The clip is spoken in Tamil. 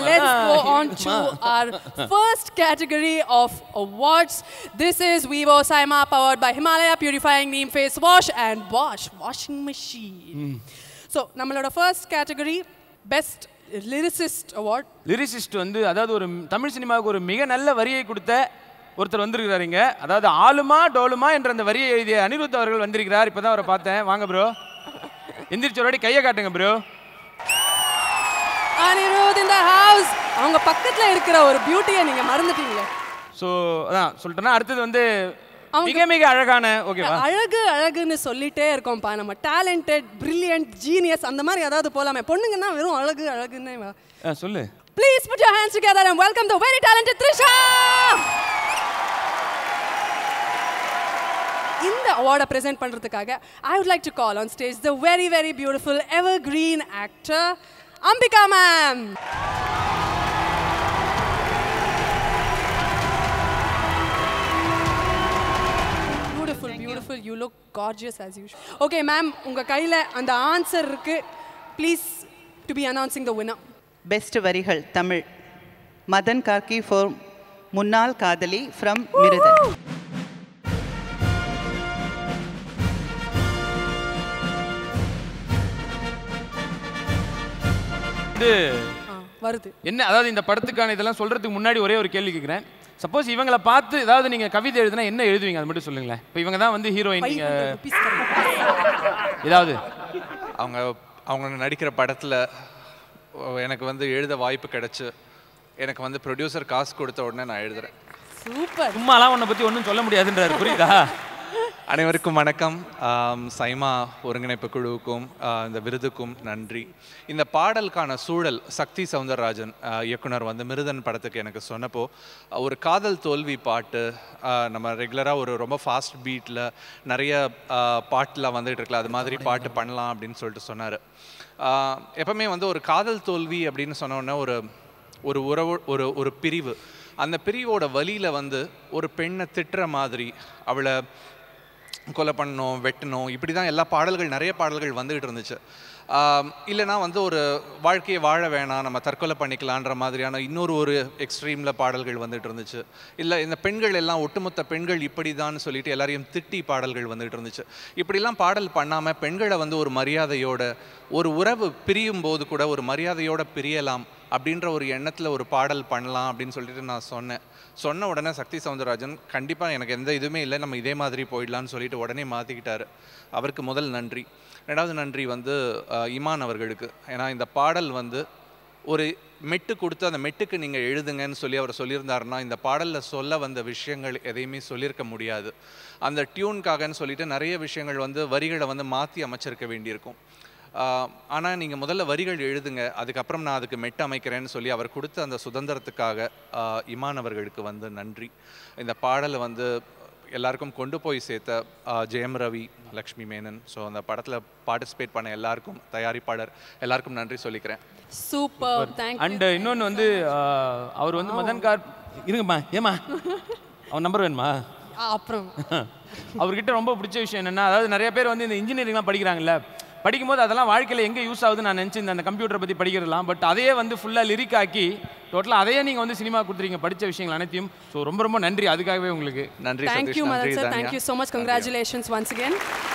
Let's go on to our first category of awards. This is Vivo Saima powered by Himalaya Purifying Neem Face Wash and Wash Washing Machine. So, நம்மளோட first category Best Lyricist Award. Lyricist வந்து அதாவது ஒரு தமிழ் சினிமாவுக்கு ஒரு மிக நல்ல வரியை கொடுத்த ஒருத்தர் வந்திருக்கிறாருங்க அதாவது ஆளுமா டோலுமா என்ற அந்த வரியை எழுதிய அனிருத் அவர்கள் வந்திருக்கிறார் இப்பதான் அவரை பார்த்தேன் வாங்க ப்ரோ எந்திரிச்ச ஒரு வாட்டி கையை காட்டுங்க bro Anirudh in the house. அவங்க பக்கத்துல இருக்கிற ஒரு பியூட்டியை நீங்க மறந்துட்டீங்களே ஸோ அதான் சொல்லிட்டேன்னா அடுத்தது வந்து அவங்க- மிக மிக அழகான ஓகேவா அழகு அழகுன்னு சொல்லிட்டே இருக்கோம்ப்பா நம்ம டேலண்டட் பிரில்லியன்ட் ஜீனியஸ் அந்த மாதிரி ஏதாவது போலாமே பொண்ணுங்கன்னா வெறும் அழகு அழகுன்னு ஆ, சொல்லு please put your hands together and welcome the very talented Trisha இந்த அவார்டை பிரசன்ட் பண்றதுக்காக I would like to call on stage the very very beautiful evergreen actor Ambika ma'am beautiful beautiful you look gorgeous as usual okay ma'am உங்க கையில அந்த ஆன்சர் இருக்கு please to be announcing the winner best வரிகள் தமிழ் மதன் கார்கி ஃபார் முன்னாள் காதலி ஃப்ரம் மிருதன் வந்து ஆ, வருது என்ன அதாவது இந்த படத்துக்கான இதெல்லாம் சொல்றதுக்கு முன்னாடி ஒரே ஒரு கேள்வி கேட்குறேன் சப்போஸ் இவங்கள பார்த்து ஏதாவது நீங்க கவிதை எழுதுனா என்ன எழுதுவீங்க அது மட்டும் சொல்லுங்களேன் இப்போ இவங்க தான் வந்து ஹீரோயின் நீங்க 500 rupees தரேன். ஏதாவது அவங்க அவங்க நடிக்கிற படத்தில் எனக்கு வந்து எழுத வாய்ப்பு கிடைச்சு எனக்கு வந்து ப்ரொடியூசர் காசு கொடுத்த உடனே நான் எழுதுறேன் சூப்பர் சும்மாலாம் உன்னை பத்தி ஒன்றும் சொல்ல முடியாதுன்றாரு புரியுதா அனைவருக்கும் வணக்கம் ஆம், சைமா ஒருங்கிணைப்பு குழுவுக்கும் ஆ, இந்த விருதுக்கும் நன்றி இந்த பாடலுக்கான சூழல் சக்தி சவுந்தரராஜன் ஆ, இயக்குனர் வந்து மிருதன் படத்துக்கு எனக்கு சொன்னப்போ ஆ, ஒரு காதல் தோல்வி பாட்டு ஆ, நம்ம ரெகுலராக ஒரு ரொம்ப ஃபாஸ்ட் பீட்டில் நிறைய பாட்டில் வந்துட்டு இருக்கல அது மாதிரி பாட்டு பண்ணலாம் அப்படின்னு சொல்லிட்டு சொன்னார் எப்பவுமே வந்து ஒரு காதல் தோல்வி அப்படின்னு சொன்ன உடனே ஒரு ஒரு உறவு ஒரு ஒரு பிரிவு அந்த பிரிவோட வழியில் வந்து ஒரு பெண்ணை திட்டுற மாதிரி அவளை கொலை பண்ணணும் வெட்டணும் இப்படி தான் எல்லா பாடல்கள் நிறைய பாடல்கள் வந்துகிட்டு இருந்துச்சு ஆம், இல்லைன்னா வந்து ஒரு வாழ்க்கையை வாழ வேணாம் நம்ம தற்கொலை பண்ணிக்கலான்ற மாதிரியான இன்னொரு ஒரு எக்ஸ்ட்ரீமில் பாடல்கள் வந்துட்டு இருந்துச்சு இல்லை இந்த பெண்கள் எல்லாம் ஒட்டுமொத்த பெண்கள் இப்படி தான் சொல்லிட்டு எல்லாரையும் திட்டி பாடல்கள் வந்துட்டு இருந்துச்சு இப்படிலாம் பாடல் பண்ணாமல் பெண்களை வந்து ஒரு மரியாதையோட ஒரு உறவு பிரியும் போது கூட ஒரு மரியாதையோட பிரியலாம் அப்படின்ற ஒரு எண்ணத்தில் ஒரு பாடல் பண்ணலாம் அப்படின்னு சொல்லிட்டு நான் சொன்னேன் சொன்ன உடனே சக்தி சவுந்தரராஜன் கண்டிப்பாக எனக்கு எந்த இதுவுமே இல்லை நம்ம இதே மாதிரி போயிடலாம்னு சொல்லிட்டு உடனே மாற்றிக்கிட்டாரு அவருக்கு முதல் நன்றி ரெண்டாவது நன்றி வந்து அஹ், இமான் அவர்களுக்கு ஏன்னா இந்த பாடல் வந்து ஒரு மெட்டு கொடுத்து அந்த மெட்டுக்கு நீங்கள் எழுதுங்கன்னு சொல்லி அவர் சொல்லியிருந்தாருன்னா இந்த பாடலில் சொல்ல வந்த விஷயங்கள் எதையுமே சொல்லியிருக்க முடியாது அந்த டியூனுக்காகன்னு சொல்லிட்டு நிறைய விஷயங்கள் வந்து வரிகளை வந்து மாற்றி அமைச்சிருக்க வேண்டியிருக்கும் ஆனால் நீங்கள் முதல்ல வரிகள் எழுதுங்க அதுக்கப்புறம் நான் அதுக்கு மெட்டு அமைக்கிறேன்னு சொல்லி அவர் கொடுத்த அந்த சுதந்திரத்துக்காக ஆஹ், இமான் அவர்களுக்கு வந்து நன்றி இந்த பாடலை வந்து எல்லாருக்கும் கொண்டு போய் சேர்த்த ஆஹ், ஜெயம் ரவி லக்ஷ்மி மேனன் ஸோ அந்த படத்தில் பார்ட்டிசிபேட் பண்ண எல்லாருக்கும் தயாரிப்பாளர் எல்லாருக்கும் நன்றி சொல்லிக்கிறேன் சூப்பர் தேங்க் அண்ட் இன்னொன்று வந்து ஆஹ், அவர் வந்து மதன் கார் இருங்கம்மா ஏமா அவன் நம்பர் வேணுமா அப்புறம் அவர்கிட்ட ரொம்ப பிடிச்ச விஷயம் என்னன்னா அதாவது நிறைய பேர் வந்து இந்த இன்ஜினியரிங்லாம் படிக்கிறாங்கல்ல படிக்கும்போது அதெல்லாம் வாழ்க்கையில் எங்கே யூஸ் ஆகுதுன்னு நான் நினச்சி அந்த கம்ப்யூட்டரை பற்றி படிக்கிறதுலாம் பட் அதையே வந்து ஃபுல்லாக லிரிக் ஆக்கி டோட்டலாக அதையே நீங்கள் வந்து சினிமா கொடுத்துறீங்க படித்த விஷயங்கள் அனைத்தையும் ஸோ ரொம்ப ரொம்ப நன்றி அதுக்காகவே உங்களுக்கு நன்றி தேங்க் யூ சதீஷ் மதன் நன்றி sir Tania thank you so much congratulations once again